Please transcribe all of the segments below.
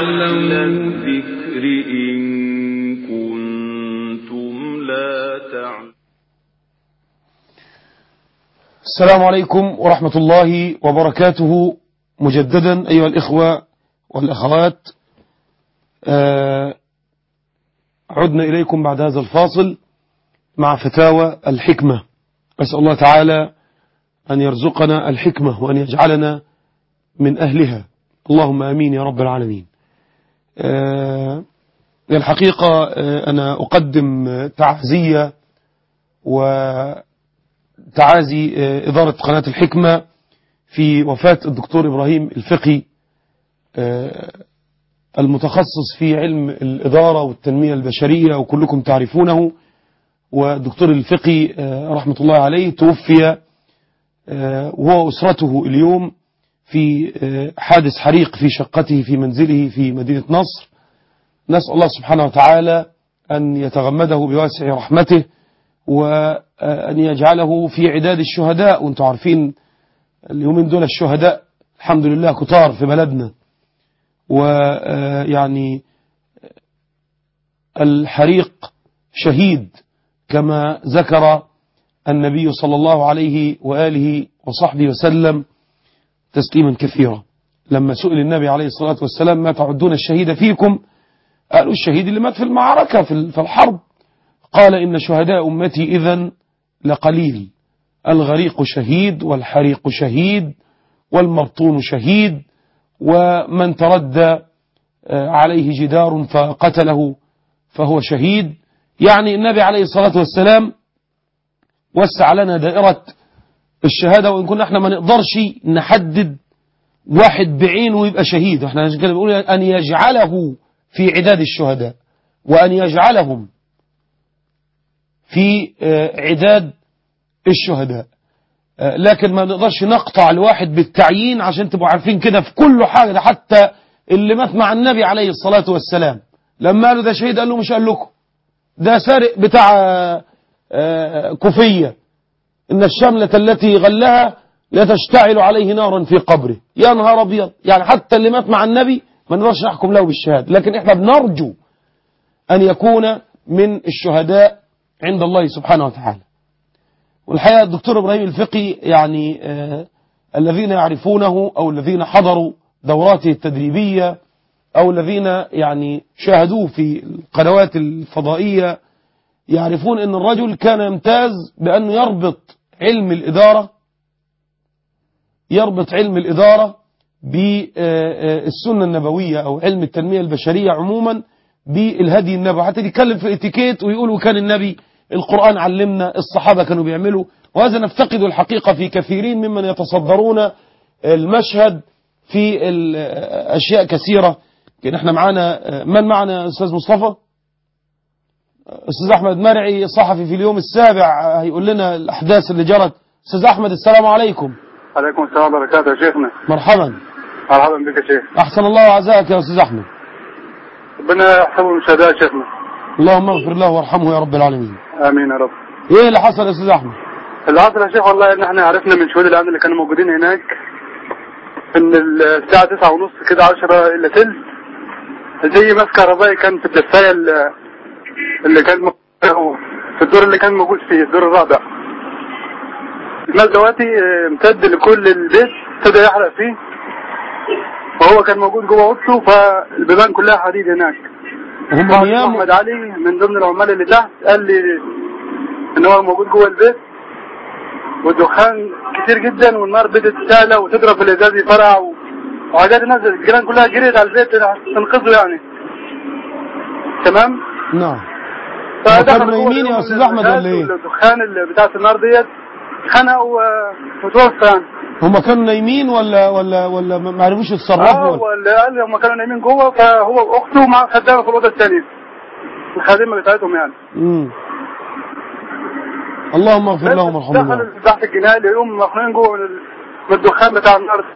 أهل الذكر إن كنتم لا تعلمون السلام عليكم ورحمة الله وبركاته مجددا أيها الإخوة والأخوات آه عدنا إليكم بعد هذا الفاصل مع فتاوى الحكمة أسأل الله تعالى أن يرزقنا الحكمة وأن يجعلنا من أهلها اللهم آمين يا رب العالمين آه الحقيقة آه أنا أقدم تعزية وتعازي آه إدارة قناة الحكمة في وفاة الدكتور إبراهيم الفقي المتخصص في علم الإدارة والتنمية البشرية وكلكم تعرفونه والدكتور الفقي رحمة الله عليه توفي وهو أسرته اليوم في حادث حريق في شقته في منزله في مدينة نصر نسأل الله سبحانه وتعالى أن يتغمده بواسع رحمته وأن يجعله في عداد الشهداء وانتم عارفين اليومين دول الشهداء الحمد لله كتار في بلدنا ويعني الحريق شهيد كما ذكر النبي صلى الله عليه وآله وصحبه وسلم تسليما كثيرا لما سئل النبي عليه الصلاة والسلام ما تعدون الشهيد فيكم قالوا الشهيد اللي مات في المعركة في الحرب قال إن شهداء أمتي إذن لقليل الغريق شهيد والحريق شهيد والمبطون شهيد ومن تردى عليه جدار فقتله فهو شهيد يعني النبي عليه الصلاة والسلام وسع لنا دائرة الشهادة وإن كنا احنا ما نقدرش نحدد واحد بعينه ويبقى شهيد احنا عشان كده بنقول أن يجعله في عداد الشهداء وأن يجعلهم في عداد الشهداء لكن ما نقدرش نقطع الواحد بالتعيين عشان تبقوا عارفين كده في كل حاجة ده حتى اللي مات مع النبي عليه الصلاة والسلام لما قالوا ده شهيد قال له مش قال لكم ده سارق بتاع كفية إن الشملة التي غلها لتشتعل عليه نارا في قبره يا نهار أبيض يعني حتى اللي مات مع النبي ما نقدرش نحكم له بالشهادة لكن احنا بنرجو أن يكون من الشهداء عند الله سبحانه وتعالى والحقيقة الدكتور إبراهيم الفقي يعني آه الذين يعرفونه أو الذين حضروا دوراته التدريبية أو الذين يعني شاهدوه في القنوات الفضائية يعرفون أن الرجل كان يمتاز بأنه يربط علم الإدارة يربط علم الإدارة بالسنة النبوية أو علم التنمية البشرية عموما بالهدي النبوي حتى يتكلم في الاتيكيت ويقول وكان النبي القرآن علمنا الصحابة كانوا بيعملوا وهذا نفتقد الحقيقة في كثيرين ممن يتصدرون المشهد في أشياء كثيرة كان احنا معانا من معنا أستاذ مصطفى أستاذ أحمد مرعي صحفي في اليوم السابع هيقول لنا الأحداث اللي جرت أستاذ أحمد السلام عليكم عليكم السلام وبركاته يا شيخنا مرحبا مرحبا بك يا شيخ أحسن الله وعزاك يا أستاذ أحمد ربنا يحفظه من الشهداء يا شيخنا اللهم اغفر له وارحمه يا رب العالمين امين يا رب ايه اللي حصل يا استاذ احمد اللي حصل يا شيخ والله ان احنا عرفنا من شهود الامن اللي كانوا موجودين هناك ان الساعة تسعة ونص كده عشرة الا تلت زي ماس كهربائي كان في الدفاية اللي كان في الدور اللي كان موجود فيه الدور الرابع الماس دواتي امتد لكل البيت ابتدى يحرق فيه وهو كان موجود جوه اوضته فالبيبان كلها حديد هناك هم ايام محمد علي من ضمن العمال اللي تحت قال لي ان هو موجود جوه البيت والدخان كتير جدا والنار بدت تعلى وتضرب في الازاز يفرقع وحاجات الناس الجيران كلها جريت على البيت تنقذه يعني تمام نعم فدخل كانوا نايمين يا استاذ احمد ولا ايه الدخان اللي بتاعت النار ديت خنق وتوفى يعني هم كانوا نايمين ولا ولا ولا ما عرفوش يتصرفوا اه ولا واللي قال هم كانوا نايمين جوه فهو واخته مع خدامه في الاوضه الثانيه الخادمه بتاعتهم يعني امم اللهم اغفر لهم وارحمهم دخل تحت الجنايه لقيهم مخنوقين جوه من ال- من الدخان بتاع النار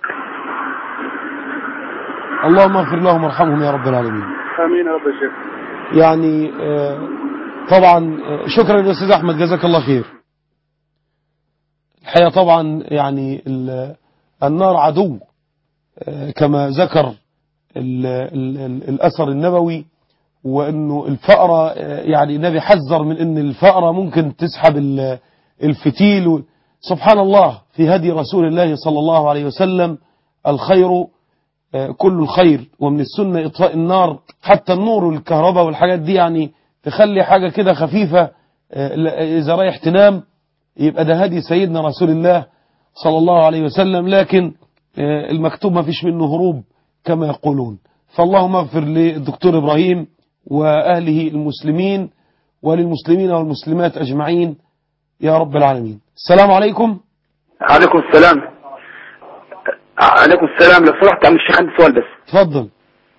اللهم اغفر لهم وارحمهم يا رب العالمين امين يا رب يا شيخ يعني آه، طبعا آه، شكرا يا استاذ احمد جزاك الله خير الحقيقه طبعا يعني ال- النار عدو آه، كما ذكر ال ال ال الأثر النبوي وأنه الفأرة آه، يعني النبي حذر من أن الفأرة ممكن تسحب ال- الفتيل و- سبحان الله في هدي رسول الله صلى الله عليه وسلم الخير آه، كل الخير ومن السنة إطفاء النار حتى النور والكهرباء والحاجات دي يعني تخلي حاجة كده خفيفة آه، ل- إذا رايح تنام يبقى ده هدي سيدنا رسول الله صلى الله عليه وسلم لكن آه، المكتوب ما فيش منه هروب كما يقولون فاللهم اغفر للدكتور إبراهيم وأهله المسلمين وللمسلمين والمسلمات أجمعين يا رب العالمين السلام عليكم عليكم السلام عليكم السلام لو سمحت عم الشيخ عندي سؤال بس تفضل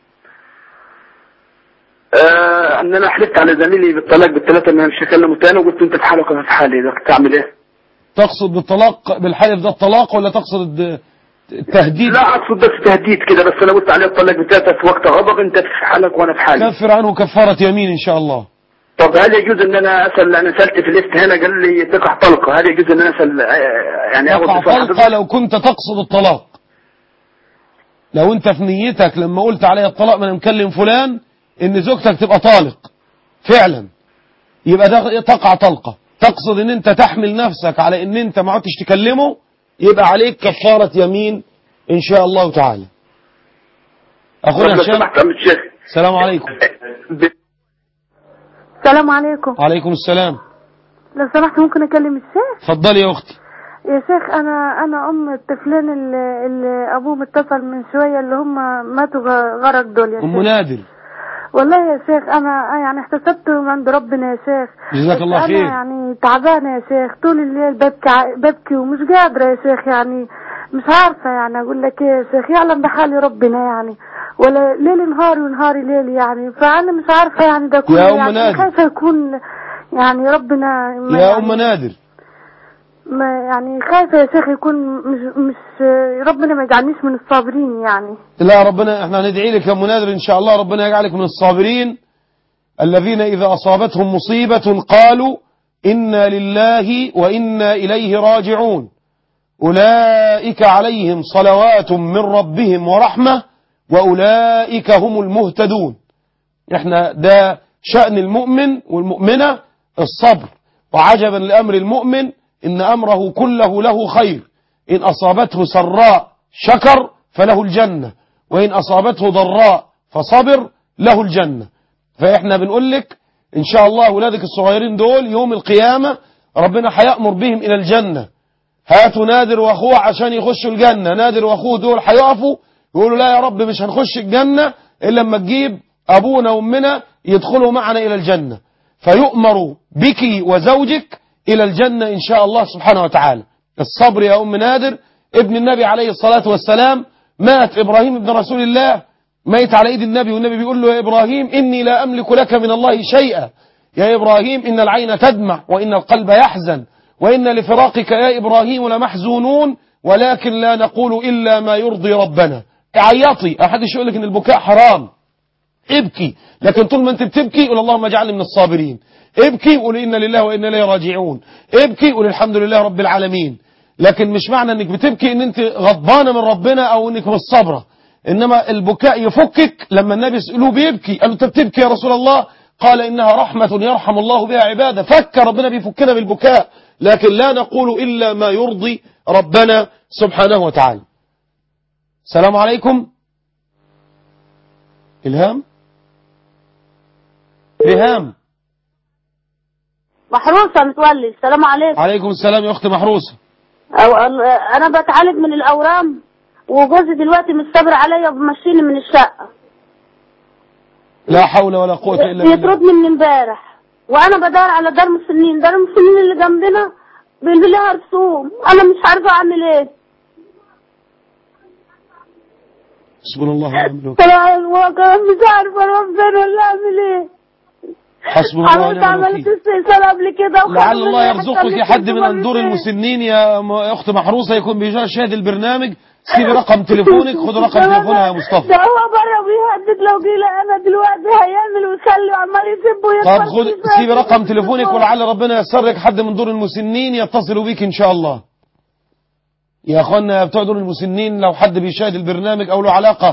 آه ان انا حلفت على زميلي بالطلاق بالثلاثه ما مش هكلمه تاني وقلت انت في حالك وانا في حالي ده تعمل ايه؟ تقصد بالطلاق بالحلف ده الطلاق ولا تقصد الد- التهديد لا اقصد بس تهديد كده بس انا قلت عليه الطلاق بثلاثه في وقت غضب انت في حالك وانا في حالي كفر عنه كفارة يمين إن شاء الله طب هل يجوز ان انا اسال انا سالت في الليست هنا قال لي تقع طلقه هل يجوز ان انا اسال آه، يعني اخذ تقع بصوت طلقة حضرتك؟ لو كنت تقصد الطلاق لو انت في نيتك لما قلت عليا الطلاق ما انا مكلم فلان ان زوجتك تبقى طالق فعلا يبقى ده تقع طلقة تقصد ان انت تحمل نفسك على ان انت ما عدتش تكلمه يبقى عليك كفارة يمين ان شاء الله تعالى طب اخونا لو هشام سمحت يا عم الشيخ السلام عليكم ب- السلام عليكم وعليكم السلام لو سمحت ممكن اكلم الشيخ اتفضلي يا اختي يا شيخ انا انا ام الطفلين اللي, اللي ابوهم اتصل من شويه اللي هم ماتوا غ- غرق دول يا ام شيخ نادر والله يا شيخ انا يعني احتسبت من عند ربنا يا شيخ جزاك بس الله خير. انا يعني تعبانه يا شيخ طول الليل ببكي ع- ببكي ومش قادره يا شيخ يعني مش عارفه يعني اقول لك ايه يا شيخ يعلم بحالي ربنا يعني ولا ليل نهاري ونهاري ليل يعني فانا مش عارفه يعني ده كله يا أم يعني نادر. خايفه يكون يعني ربنا ما يا يعني ام نادر ما يعني خايفة يا شيخ يكون مش مش ربنا ما يجعلنيش من الصابرين يعني لا ربنا احنا ندعي لك يا ام نادر ان شاء الله ربنا يجعلك من الصابرين الذين اذا اصابتهم مصيبة قالوا انا لله وانا اليه راجعون اولئك عليهم صلوات من ربهم ورحمة واولئك هم المهتدون احنا ده شأن المؤمن والمؤمنة الصبر وعجبا لأمر المؤمن إن أمره كله له خير إن أصابته سراء شكر فله الجنة وإن أصابته ضراء فصبر له الجنة فإحنا بنقول لك إن شاء الله أولادك الصغيرين دول يوم القيامة ربنا هيأمر بهم إلى الجنة هاتوا نادر واخوه عشان يخشوا الجنة نادر واخوه دول هيقفوا يقولوا لا يا رب مش هنخش الجنة إلا لما تجيب أبونا وأمنا يدخلوا معنا إلى الجنة فيؤمر بك وزوجك إلى الجنة إن شاء الله سبحانه وتعالى الصبر يا أم نادر ابن النبي عليه الصلاة والسلام مات إبراهيم ابن رسول الله ميت على إيد النبي والنبي بيقول له يا إبراهيم إني لا أملك لك من الله شيئا يا إبراهيم إن العين تدمع وإن القلب يحزن وإن لفراقك يا إبراهيم لمحزونون ولكن لا نقول إلا ما يرضي ربنا عيطي أحدش يقول لك إن البكاء حرام ابكي لكن طول ما انت بتبكي قول اللهم اجعلني من الصابرين ابكي قول إنا لله وإنا إليه راجعون ابكي قول الحمد لله رب العالمين لكن مش معنى انك بتبكي ان انت غضبانة من ربنا او انك مش صابرة انما البكاء يفكك لما النبي سألوه بيبكي قالوا انت بتبكي يا رسول الله قال انها رحمة يرحم الله بها عباده فك ربنا بيفكنا بالبكاء لكن لا نقول الا ما يرضي ربنا سبحانه وتعالى السلام عليكم إلهام ريهام محروسة متولي السلام عليكم عليكم السلام يا أخت محروسة أو أنا بتعالج من الأورام وجوزي دلوقتي مش صابر عليا وبمشيني من الشقة لا حول ولا قوة إلا بالله بيطردني من امبارح وأنا بدور على دار مسنين دار المسنين اللي جنبنا بينزل لها رسوم أنا مش عارفة أعمل إيه حسبنا الله ونعم الوكيل طلع الواقع مش عارفة أروح فين ولا أعمل إيه حسبنا الله عملت ونعم عملت الوكيل استئصال قبل كده وخدوا لعل الله مني يرزقك حتى حد من اللي دور كنت المسنين يا م- يا أخت محروسة يكون بيشاهد البرنامج سيبي رقم تليفونك خد رقم تليفونها يا ده مصطفى هو بره بيهدد لو جه انا دلوقتي هيعمل ويخلي وعمال يسب ويطلع طب خد سيبي رقم تليفونك ولعل ربنا ييسر لك حد من دور المسنين يتصلوا بيك إن شاء الله يا أخوانا بتوع دور المسنين لو حد بيشاهد البرنامج أو له علاقة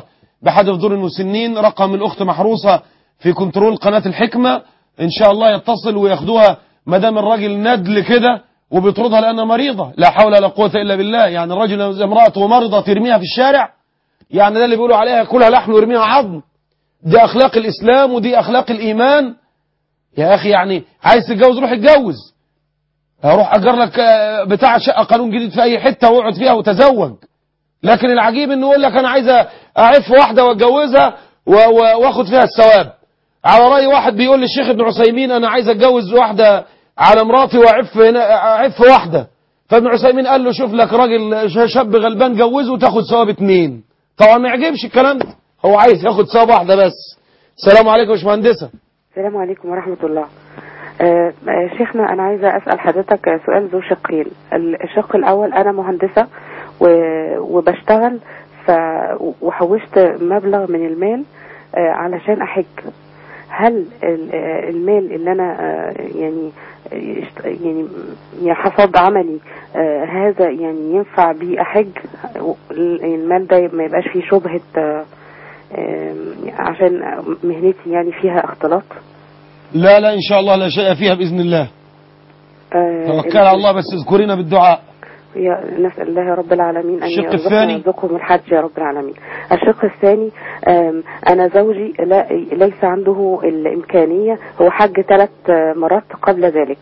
بحد فضول المسنين رقم الأخت محروسة في كنترول قناة الحكمة إن شاء الله يتصل وياخدوها مدام الراجل ندل كده وبيطردها لأنها مريضة لا حول ولا قوة إلا بالله يعني الرجل إذا امرأته مرضى ترميها في الشارع يعني ده اللي بيقولوا عليها كلها لحم ويرميها عظم دي أخلاق الإسلام ودي أخلاق الإيمان يا أخي يعني عايز تتجوز روح اتجوز اروح اجر لك آه، بتاع شقه قانون جديد في اي حته واقعد فيها وتزوج لكن العجيب انه يقول لك انا عايز اعف واحده واتجوزها و- و- واخد فيها الثواب على راي واحد بيقول للشيخ ابن عثيمين انا عايز اتجوز واحده على مراتي واعف هنا اعف واحده فابن عثيمين قال له شوف لك راجل ش- شاب غلبان جوزه وتاخد ثواب اتنين طبعا ما يعجبش الكلام ده هو عايز ياخد ثواب واحده بس السلام عليكم يا باشمهندسه السلام عليكم ورحمة الله آه، آه، شيخنا أنا عايزة أسأل حضرتك آه، سؤال ذو شقين ال- الشق الأول أنا مهندسة و- وبشتغل ف وحوشت مبلغ من المال آه، علشان أحج هل ال- آه، المال اللي أنا آه، يعني آه، اشت- يعني يعني حصاد عملي آه، هذا يعني ينفع بيه أحج ال- المال ده ما يبقاش فيه شبهة آه، آم، عشان مهنتي يعني فيها اختلاط لا لا ان شاء الله لا شيء فيها باذن الله آه، توكل على الله بس اذكرينا بالدعاء يا نسأل الله رب العالمين أن الشق يرزقنا الثاني؟ ويرزقهم الحج يا رب العالمين الشق الثاني آم، أنا زوجي لا ليس عنده الإمكانية هو حج ثلاث مرات قبل ذلك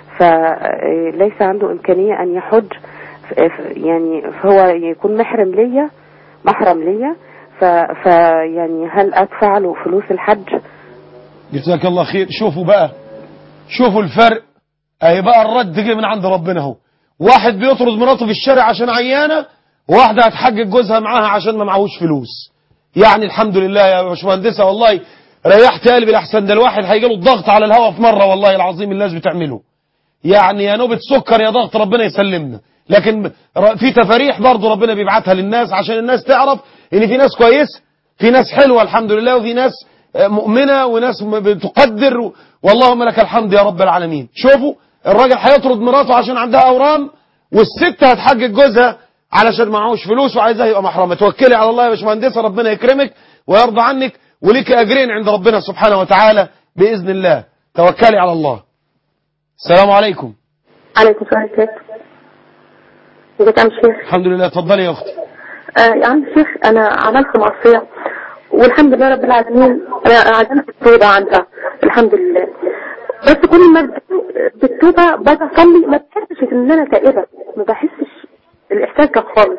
فليس عنده إمكانية أن يحج ف- ف- يعني فهو يكون محرم ليا محرم ليا ف ف- يعني هل أدفع له فلوس الحج جزاك الله خير شوفوا بقى شوفوا الفرق اهي بقى الرد جه من عند ربنا اهو واحد بيطرد مراته في الشارع عشان عيانه وواحده هتحجج جوزها معاها عشان ما معهوش فلوس يعني الحمد لله يا باشمهندسه والله ريحت قلبي الاحسن ده الواحد هيجي له الضغط على الهواء في مره والله العظيم الناس بتعمله يعني يا نوبة سكر يا ضغط ربنا يسلمنا لكن ر- في تفاريح برضه ربنا بيبعتها للناس عشان الناس تعرف ان في ناس كويسه في ناس حلوه الحمد لله وفي ناس آه، مؤمنه وناس م- بتقدر و- واللهم لك الحمد يا رب العالمين شوفوا الراجل هيطرد مراته عشان عندها اورام والست هتحجج جوزها علشان معهوش فلوس وعايزها يبقى محرمه توكلي على الله يا باشمهندسه ربنا يكرمك ويرضى عنك وليك اجرين عند ربنا سبحانه وتعالى باذن الله توكلي على الله السلام عليكم عليكم السلام ازيك ازيك يا عم الشيخ الحمد لله اتفضلي يا اختي آه يا عم الشيخ انا عملت معصيه والحمد لله رب العالمين انا عزمت التوبه عنها الحمد لله بس كل ما ابدأ بالتوبه باجي اصلي ما بحسش ان انا تائبه ما بحسش الاحساس ده خالص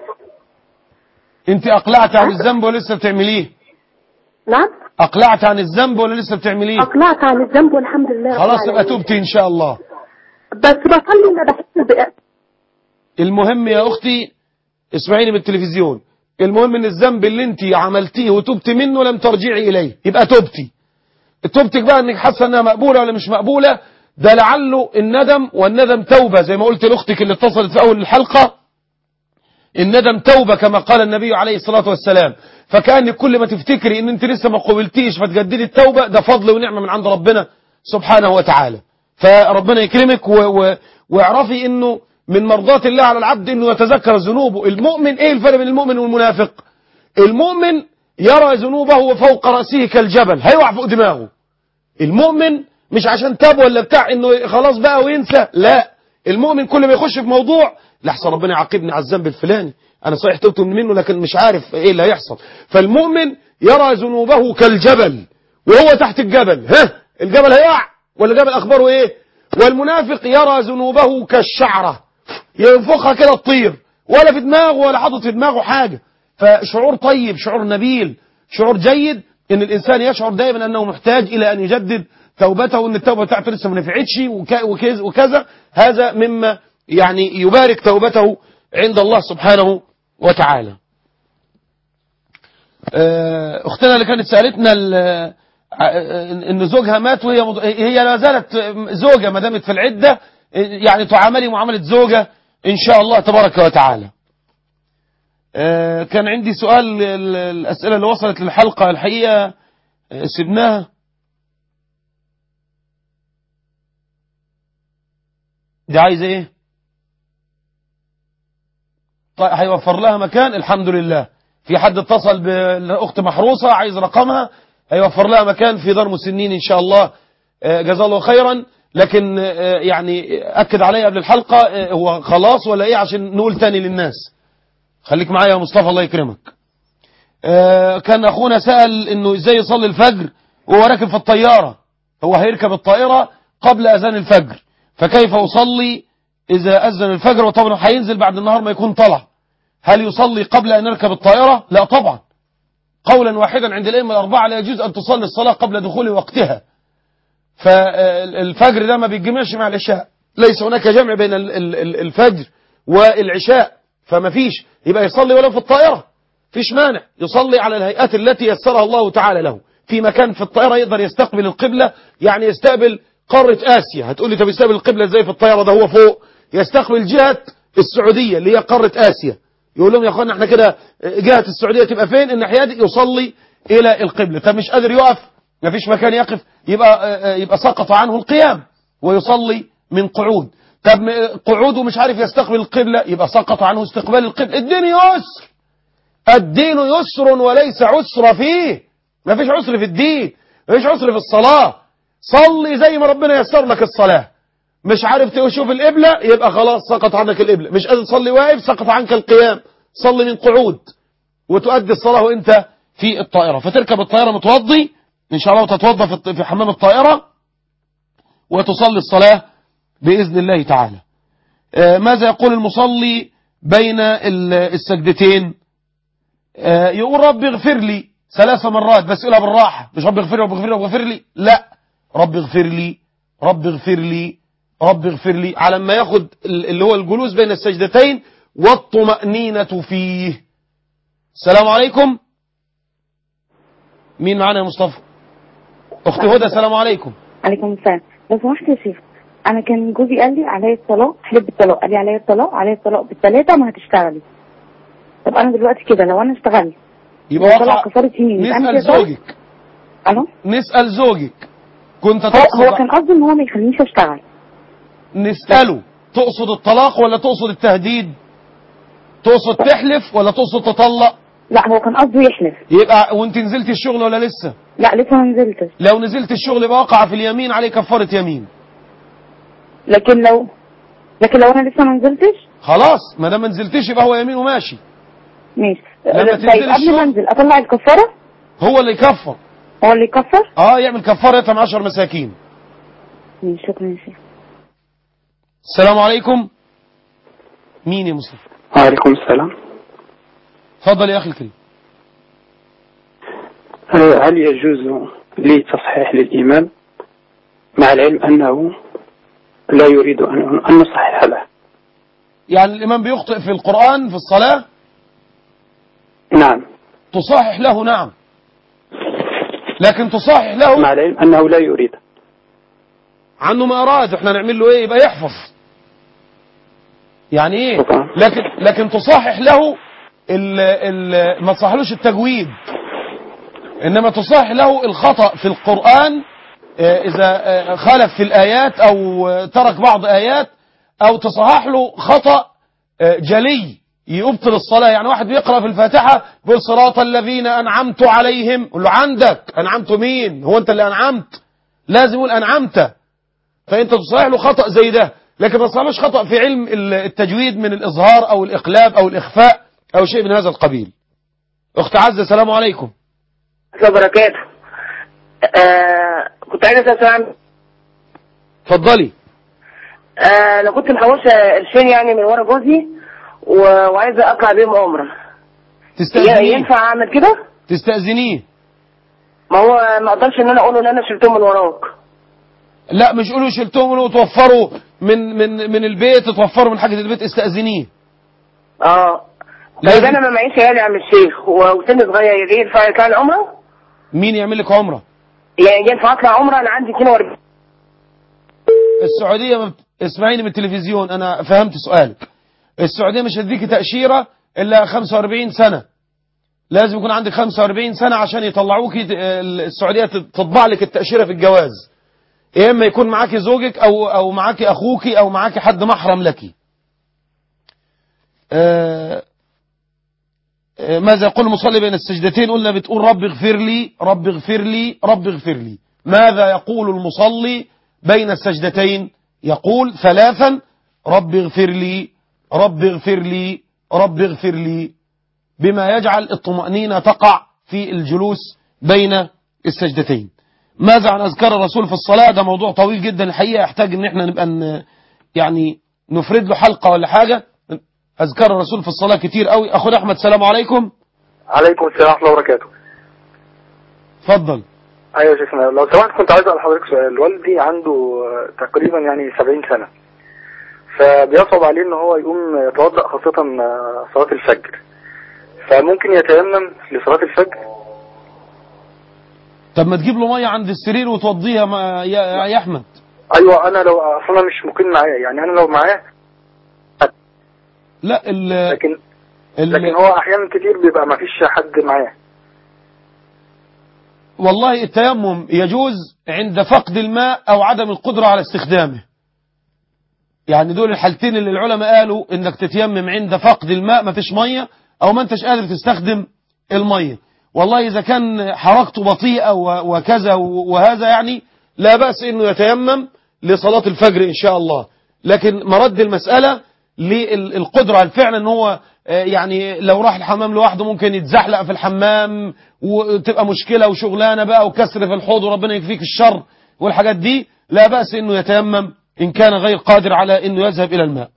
انت اقلعت عن الذنب ولسه بتعمليه نعم اقلعت عن الذنب ولا لسه بتعمليه اقلعت عن الذنب والحمد لله رب خلاص يبقى العالمين. توبتي ان شاء الله بس بصلي ما بحسش بأ... المهم يا اختي اسمعيني بالتلفزيون المهم ان الذنب اللي انت عملتيه وتبتي منه لم ترجعي اليه يبقى توبتي توبتك بقى انك حاسه انها مقبوله ولا مش مقبوله ده لعله الندم والندم توبه زي ما قلت لاختك اللي اتصلت في اول الحلقه الندم توبة كما قال النبي عليه الصلاة والسلام فكأنك كل ما تفتكري ان انت لسه ما قبلتيش فتجددي التوبة ده فضل ونعمة من عند ربنا سبحانه وتعالى فربنا يكرمك و... و... واعرفي انه من مرضات الله على العبد انه يتذكر ذنوبه المؤمن ايه الفرق بين المؤمن والمنافق المؤمن يرى ذنوبه فوق رأسه كالجبل هيقع فوق دماغه المؤمن مش عشان تاب ولا بتاع انه خلاص بقى وينسى لا المؤمن كل ما يخش في موضوع لحظة ربنا يعاقبني على الذنب الفلاني انا صحيح تبت منه لكن مش عارف ايه اللي هيحصل فالمؤمن يرى ذنوبه كالجبل وهو تحت الجبل ها الجبل هيقع ولا الجبل اخباره ايه والمنافق يرى ذنوبه كالشعرة ينفخها كده تطير ولا في دماغه ولا حاطط في دماغه حاجة فشعور طيب شعور نبيل شعور جيد ان الانسان يشعر دائما انه محتاج الى ان يجدد توبته وان التوبه بتاعته لسه ما نفعتش وك- وكز- وكذا هذا مما يعني يبارك توبته عند الله سبحانه وتعالى آه، اختنا اللي كانت سالتنا ال- آه، ان زوجها مات وهي مض- هي لا زالت زوجه ما دامت في العده يعني تعاملي معامله زوجه ان شاء الله تبارك وتعالى آه، كان عندي سؤال ال- الأسئلة اللي وصلت للحلقة الحقيقة آه، سبناها دي عايزة ايه طيب هيوفر لها مكان الحمد لله في حد اتصل بالاخت محروسه عايز رقمها هيوفر لها مكان في دار مسنين ان شاء الله آه، جزاه الله خيرا لكن آه، يعني اكد عليا قبل الحلقه آه، هو خلاص ولا ايه عشان نقول تاني للناس خليك معايا يا مصطفى الله يكرمك آه، كان اخونا سأل انه ازاي يصلي الفجر وهو راكب في الطيارة هو هيركب الطائرة قبل اذان الفجر فكيف اصلي اذا اذن الفجر وطبعا هينزل بعد النهار ما يكون طلع هل يصلي قبل ان يركب الطائرة لا طبعا قولا واحدا عند الائمه الاربعه لا يجوز ان تصلي الصلاة قبل دخول وقتها فالفجر ده ما بيتجمعش مع العشاء ليس هناك جمع بين ال- ال- ال- الفجر والعشاء فما فيش يبقى يصلي ولو في الطائرة فيش مانع يصلي على الهيئات التي يسرها الله تعالى له في مكان في الطائرة يقدر يستقبل القبلة يعني يستقبل قارة آسيا هتقول لي طب يستقبل القبلة ازاي في الطائرة ده هو فوق يستقبل جهة السعودية اللي هي قارة آسيا يقول لهم يا اخوانا احنا كده جهة السعودية تبقى فين الناحية دي يصلي إلى القبلة طب مش قادر يقف ما فيش مكان يقف يبقى يبقى سقط عنه القيام ويصلي من قعود طب م- قعوده مش عارف يستقبل القبلة يبقى سقط عنه استقبال القبلة الدين يسر الدين يسر وليس عسر فيه ما فيش عسر في الدين ما فيش عسر في الصلاة صلي زي ما ربنا يسر لك الصلاة مش عارف تشوف القبلة يبقى خلاص سقط عنك القبلة مش قادر تصلي واقف سقط عنك القيام صلي من قعود وتؤدي الصلاة وانت في الطائرة فتركب الطائرة متوضي ان شاء الله وتتوضى في الط- في حمام الطائرة وتصلي الصلاة بإذن الله تعالى آه، ماذا يقول المصلي بين ال- السجدتين آه، يقول رب اغفر لي ثلاث مرات بس يقولها بالراحة مش رب اغفر لي رب اغفر لي رب اغفر لي لا رب اغفر لي رب اغفر لي رب اغفر لي على ما ياخد ال- اللي هو الجلوس بين السجدتين والطمأنينة فيه السلام عليكم مين معانا يا مصطفى اخت هدى السلام عليكم عليكم السلام لو سمحت يا شيخ انا كان جوزي قال لي عليا الطلاق حلف بالطلاق قال لي عليا الطلاق عليا الطلاق بالثلاثه ما هتشتغلي طب انا دلوقتي كده لو انا اشتغلت يبقى طلع وقع كفاره يمين يبقى انا نسأل كده زوجك الو نسأل زوجك كنت هو, تقصد هو كان قصده ان هو ما يخلينيش اشتغل نسأله تقصد الطلاق ولا تقصد التهديد تقصد تحلف ولا تقصد تطلق لا هو كان قصده يحلف يبقى وانت نزلت الشغل ولا لسه لا لسه ما نزلتش لو نزلت الشغل يبقى وقع في اليمين عليه كفارة يمين لكن لو لكن لو انا لسه ما نزلتش خلاص ما دام ما نزلتش يبقى هو يمين وماشي ماشي لما طيب تنزل قبل الشغل- ما انزل اطلع الكفاره هو اللي يكفر هو اللي يكفر اه يعمل كفارة يطعم 10 مساكين ماشي شكرا يا شيخ السلام عليكم مين يا مصطفى وعليكم السلام اتفضل يا اخي الكريم آه، هل يجوز لي تصحيح للإمام مع العلم أنه لا يريد أن أن نصحح له يعني الامام بيخطئ في القرآن في الصلاة نعم تصحح له نعم لكن تصحح له مع العلم أنه لا يريد عنه ما أراد احنا نعمل له ايه يبقى يحفظ يعني ايه طبعا. لكن لكن تصحح له ال ال ما تصحلوش التجويد انما تصحح له الخطأ في القرآن آه، اذا آه، خالف في الايات او آه، ترك بعض ايات او تصحح له خطأ آه، جلي يبطل الصلاة يعني واحد بيقرأ في الفاتحة يقول صراط الذين أنعمت عليهم قول له عندك أنعمت مين هو أنت اللي أنعمت لازم يقول أنعمت فانت تصحح له خطأ زي ده لكن ما تصحلوش خطأ في علم ال- التجويد من الإظهار أو الإقلاب أو الإخفاء أو شيء من هذا القبيل أخت عزة السلام عليكم الله وبركاته آه كنت عايزه اسال سؤال عن- اتفضلي آه انا كنت محوشه قرشين يعني من ورا جوزي و- وعايزه اطلع بيهم عمره ي- تستأذنيه ينفع اعمل كده؟ تستأذنيه ما هو ما اقدرش ان انا اقول ان انا شلتهم من وراك لا مش قولوا شلتهم قولوا توفروا من من من البيت توفروا من حاجة البيت استأذنيه اه طيب لازم- انا ما معيش عيال يا عم الشيخ و- وسن صغير ينفع يطلع لي عمره؟ مين يعمل لك عمرة يعني ينفع اطلع عمره انا عندي 42 السعودية ما بت- اسمعيني من التلفزيون أنا فهمت سؤالك السعودية مش هتديك تأشيرة إلا 45 سنة لازم يكون عندك 45 سنة عشان يطلعوك السعودية تطبع لك التأشيرة في الجواز يا إما يكون معاكي زوجك أو أو معاكي أخوك أو معاكي حد محرم لك آه، آه، ماذا يقول المصلي بين السجدتين قلنا بتقول رب اغفر لي رب اغفر لي رب اغفر لي ماذا يقول المصلي بين السجدتين يقول ثلاثا رب اغفر لي رب اغفر لي رب اغفر لي بما يجعل الطمأنينة تقع في الجلوس بين السجدتين ماذا عن أذكار الرسول في الصلاة ده موضوع طويل جدا الحقيقة يحتاج ان احنا نبقى ن- يعني نفرد له حلقة ولا حاجة أذكار الرسول في الصلاة كتير قوي أخونا أحمد السلام عليكم عليكم السلام ورحمة الله وبركاته اتفضل ايوه يا شيخنا لو سمحت كنت عايز اسال حضرتك سؤال والدي عنده آه، تقريبا يعني 70 سنه فبيصعب عليه ان هو يقوم يتوضا خاصه آه، صلاه الفجر فممكن يتيمم لصلاه الفجر طب ما تجيب له مية عند السرير وتوضيها ما يا, يا أحمد ايوه انا لو اصلا مش مقيم معاه يعني انا لو معاه لا ال لكن ال لكن هو احيانا كتير بيبقى ما فيش حد معاه والله التيمم يجوز عند فقد الماء أو عدم القدرة على استخدامه يعني دول الحالتين اللي العلماء قالوا انك تتيمم عند فقد الماء ما فيش مية او ما انتش قادر تستخدم المية والله اذا كان حركته بطيئة و- وكذا و- وهذا يعني لا بأس انه يتيمم لصلاة الفجر ان شاء الله لكن مرد المسألة للقدرة على الفعل ان هو آه، يعني لو راح الحمام لوحده ممكن يتزحلق في الحمام وتبقى مشكلة وشغلانة بقى وكسر في الحوض وربنا يكفيك الشر والحاجات دي لا بأس انه يتيمم ان كان غير قادر على انه يذهب الى الماء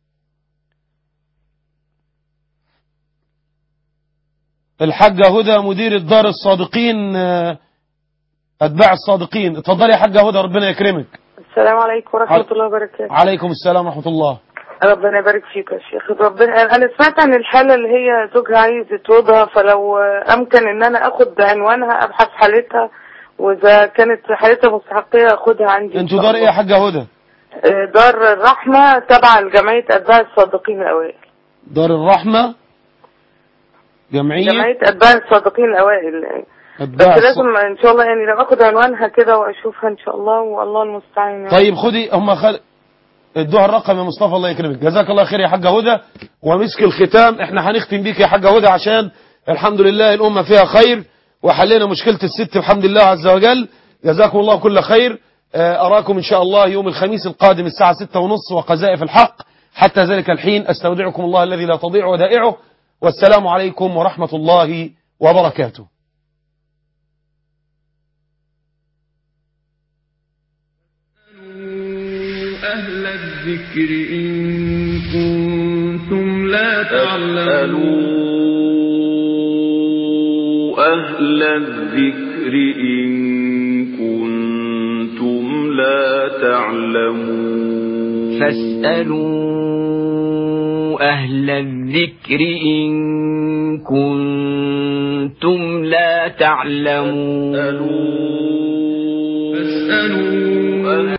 الحاجة هدى مدير الدار الصادقين آه، اتباع الصادقين اتفضلي يا حاجة هدى ربنا يكرمك السلام عليكم ورحمة عل- الله وبركاته عليكم السلام ورحمة الله ربنا يبارك فيك يا شيخ ربنا انا سمعت عن الحالة اللي هي زوجها عايز يطردها فلو امكن ان انا اخد عنوانها ابحث حالتها واذا كانت حالتها مستحقية اخدها عندي إن انتوا شاء دار ايه يا الله. حاجة هدى آه، دار الرحمة تبع لجمعية اتباع الصادقين الاوائل دار الرحمة جمعية جمعية اتباع الصادقين الاوائل بس اتباع الص- لازم ان شاء الله يعني لو اخد عنوانها كده واشوفها ان شاء الله والله المستعان يعني. طيب خدي هم خل... ادوها الرقم يا مصطفى الله يكرمك جزاك الله خير يا حاجة هدى ومسك الختام احنا هنختم بيك يا حاجة هدى عشان الحمد لله الأمة فيها خير وحلينا مشكلة الست بحمد الله عز وجل جزاكم الله كل خير آه، أراكم إن شاء الله يوم الخميس القادم الساعة ستة ونص وقذائف الحق حتى ذلك الحين أستودعكم الله الذي لا تضيع ودائعه والسلام عليكم ورحمة الله وبركاته أهل الذكر إن كنتم لا تعلمون أهل الذكر إن كنتم لا تعلمون فاسألوا أهل الذكر إن كنتم لا تعلمون فاسألوا